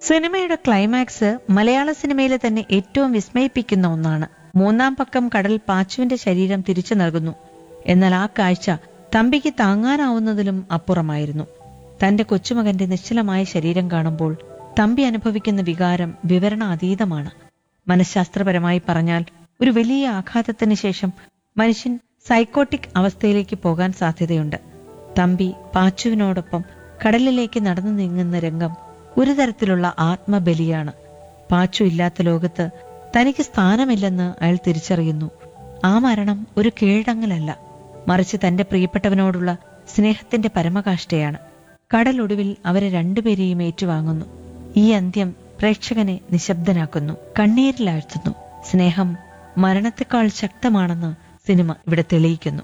സിനിമയുടെ ക്ലൈമാക്സ് മലയാള സിനിമയിലെ തന്നെ ഏറ്റവും വിസ്മയിപ്പിക്കുന്ന ഒന്നാണ് മൂന്നാം പക്കം കടൽ പാച്ചുവിന്റെ ശരീരം തിരിച്ചു നൽകുന്നു എന്നാൽ ആ കാഴ്ച തമ്പിക്ക് താങ്ങാനാവുന്നതിലും അപ്പുറമായിരുന്നു തന്റെ കൊച്ചുമകന്റെ നിശ്ചലമായ ശരീരം കാണുമ്പോൾ തമ്പി അനുഭവിക്കുന്ന വികാരം വിവരണാതീതമാണ് മനഃശാസ്ത്രപരമായി പറഞ്ഞാൽ ഒരു വലിയ ആഘാതത്തിന് ശേഷം മനുഷ്യൻ സൈക്കോട്ടിക് അവസ്ഥയിലേക്ക് പോകാൻ സാധ്യതയുണ്ട് തമ്പി പാച്ചുവിനോടൊപ്പം കടലിലേക്ക് നടന്നു നീങ്ങുന്ന രംഗം ഒരു തരത്തിലുള്ള ആത്മബലിയാണ് പാച്ചു ഇല്ലാത്ത ലോകത്ത് തനിക്ക് സ്ഥാനമില്ലെന്ന് അയാൾ തിരിച്ചറിയുന്നു ആ മരണം ഒരു കീഴടങ്ങലല്ല മറിച്ച് തന്റെ പ്രിയപ്പെട്ടവനോടുള്ള സ്നേഹത്തിന്റെ പരമകാഷ്ഠയാണ് കടലൊടുവിൽ അവരെ രണ്ടുപേരെയും ഏറ്റുവാങ്ങുന്നു ഈ അന്ത്യം പ്രേക്ഷകനെ നിശബ്ദനാക്കുന്നു കണ്ണീരിലാഴ്ത്തുന്നു സ്നേഹം മരണത്തെക്കാൾ ശക്തമാണെന്ന് സിനിമ ഇവിടെ തെളിയിക്കുന്നു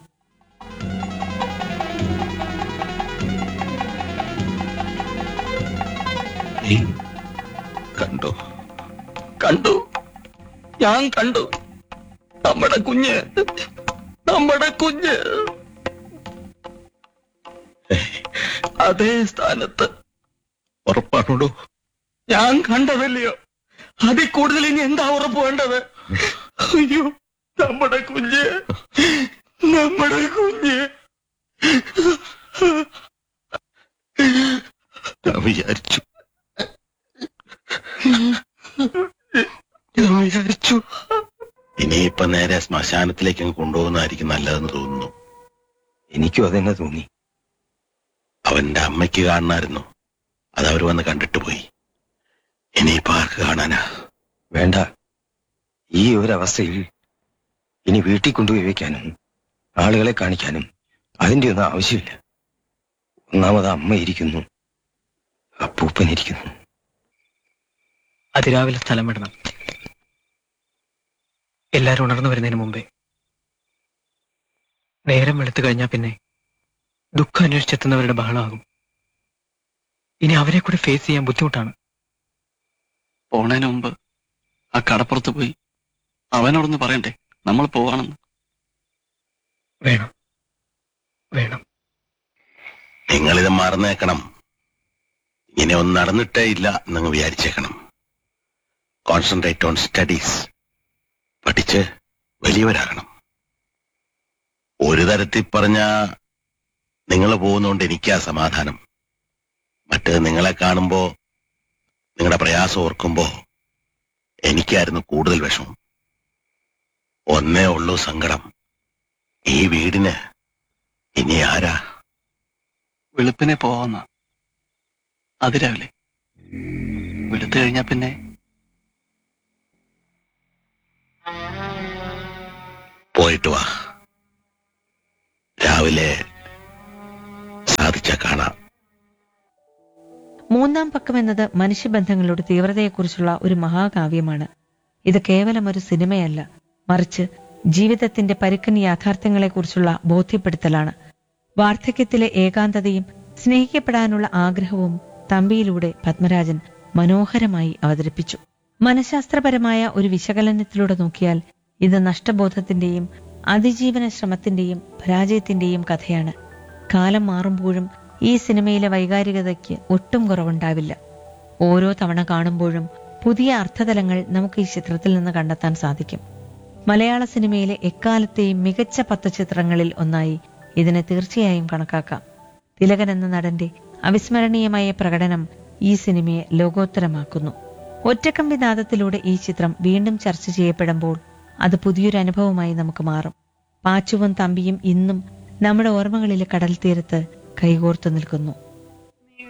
നീ കണ്ടു കണ്ടു ഞാൻ കണ്ടു നമ്മുടെ കുഞ്ഞ് നമ്മുടെ കുഞ്ഞ് അതേ സ്ഥാനത്ത് ഉറപ്പാണോടോ ഞാൻ കണ്ടതല്ലയോ അതിൽ കൂടുതൽ ഇനി എന്താ ഉറപ്പ് വേണ്ടത് അയ്യോ നമ്മുടെ കുഞ്ഞ് നമ്മുടെ കുഞ്ഞ് ഞാൻ വിചാരിച്ചു ഞാൻ വിചാരിച്ചു ഇനിയിപ്പൊ നേരെ ശ്മശാനത്തിലേക്ക് അങ്ങ് കൊണ്ടുപോകുന്നതായിരിക്കും നല്ലതെന്ന് തോന്നുന്നു എനിക്കും അതന്നെ തോന്നി അവന്റെ അമ്മയ്ക്ക് കാണണമായിരുന്നു അത് അവർ വന്ന് കണ്ടിട്ട് പോയി ഇനിയിപ്പോ ആർക്ക് കാണാനാ വേണ്ട ഈ ഒരു അവസ്ഥയിൽ ഇനി വീട്ടിൽ കൊണ്ടുപോയി വെക്കാനും ആളുകളെ കാണിക്കാനും അതിന്റെ ഒന്നും ആവശ്യമില്ല ഒന്നാമത് അമ്മ ഇരിക്കുന്നു അപ്പൂപ്പൻ ഇരിക്കുന്നു അതിരാവിലെ സ്ഥലം വിടണം എല്ലാരും ഉണർന്നു വരുന്നതിന് മുമ്പേ നേരം വെളുത്തു കഴിഞ്ഞാൽ പിന്നെ ദുഃഖം അന്വേഷിച്ചെത്തുന്നവരുടെ ബഹളമാകും ഇനി അവരെ കൂടി ഫേസ് ചെയ്യാൻ ബുദ്ധിമുട്ടാണ് പോണേന് മുമ്പ് ആ കടപ്പുറത്ത് പോയി അവനോടൊന്ന് പറയണ്ടേ നമ്മൾ പോവാണെന്ന് വേണം വേണം നിങ്ങളിത് മറന്നേക്കണം ഇങ്ങനെ ഒന്നും നടന്നിട്ടേ ഇല്ല എന്നങ്ങ് വിചാരിച്ചേക്കണം കോൺസെൻട്രേറ്റ് ഓൺ സ്റ്റഡീസ് പഠിച്ച് വലിയവരാകണം ഒരു തരത്തിൽ പറഞ്ഞ നിങ്ങൾ പോകുന്നോണ്ട് എനിക്കാ സമാധാനം മറ്റ് നിങ്ങളെ കാണുമ്പോ നിങ്ങളുടെ പ്രയാസം ഓർക്കുമ്പോ എനിക്കായിരുന്നു കൂടുതൽ വിഷമം ഒന്നേ ഉള്ളൂ സങ്കടം ഈ വീടിന് ഇനി ആരാ വെളുപ്പിനെ പോവാന്ന അതിരാവിലെ വെളുത്തു കഴിഞ്ഞാ പിന്നെ പോയിട്ട് വാ രാവിലെ സാധിച്ച കാണാം മൂന്നാം പക്കം എന്നത് മനുഷ്യബന്ധങ്ങളുടെ തീവ്രതയെക്കുറിച്ചുള്ള ഒരു മഹാകാവ്യമാണ് ഇത് കേവലം ഒരു സിനിമയല്ല മറിച്ച് ജീവിതത്തിന്റെ പരുക്കൻ യാഥാർത്ഥ്യങ്ങളെക്കുറിച്ചുള്ള ബോധ്യപ്പെടുത്തലാണ് വാർദ്ധക്യത്തിലെ ഏകാന്തതയും സ്നേഹിക്കപ്പെടാനുള്ള ആഗ്രഹവും തമ്പിയിലൂടെ പത്മരാജൻ മനോഹരമായി അവതരിപ്പിച്ചു മനഃശാസ്ത്രപരമായ ഒരു വിശകലനത്തിലൂടെ നോക്കിയാൽ ഇത് നഷ്ടബോധത്തിന്റെയും അതിജീവന ശ്രമത്തിന്റെയും പരാജയത്തിന്റെയും കഥയാണ് കാലം മാറുമ്പോഴും ഈ സിനിമയിലെ വൈകാരികതയ്ക്ക് ഒട്ടും കുറവുണ്ടാവില്ല ഓരോ തവണ കാണുമ്പോഴും പുതിയ അർത്ഥതലങ്ങൾ നമുക്ക് ഈ ചിത്രത്തിൽ നിന്ന് കണ്ടെത്താൻ സാധിക്കും മലയാള സിനിമയിലെ എക്കാലത്തെയും മികച്ച പത്ത് ചിത്രങ്ങളിൽ ഒന്നായി ഇതിനെ തീർച്ചയായും കണക്കാക്കാം തിലകൻ എന്ന നടന്റെ അവിസ്മരണീയമായ പ്രകടനം ഈ സിനിമയെ ലോകോത്തരമാക്കുന്നു ഒറ്റക്കമ്പി നാദത്തിലൂടെ ഈ ചിത്രം വീണ്ടും ചർച്ച ചെയ്യപ്പെടുമ്പോൾ അത് പുതിയൊരു അനുഭവമായി നമുക്ക് മാറും പാച്ചുവും തമ്പിയും ഇന്നും നമ്മുടെ ഓർമ്മകളിലെ കടൽ തീരത്ത് കൈകോർത്തു നിൽക്കുന്നു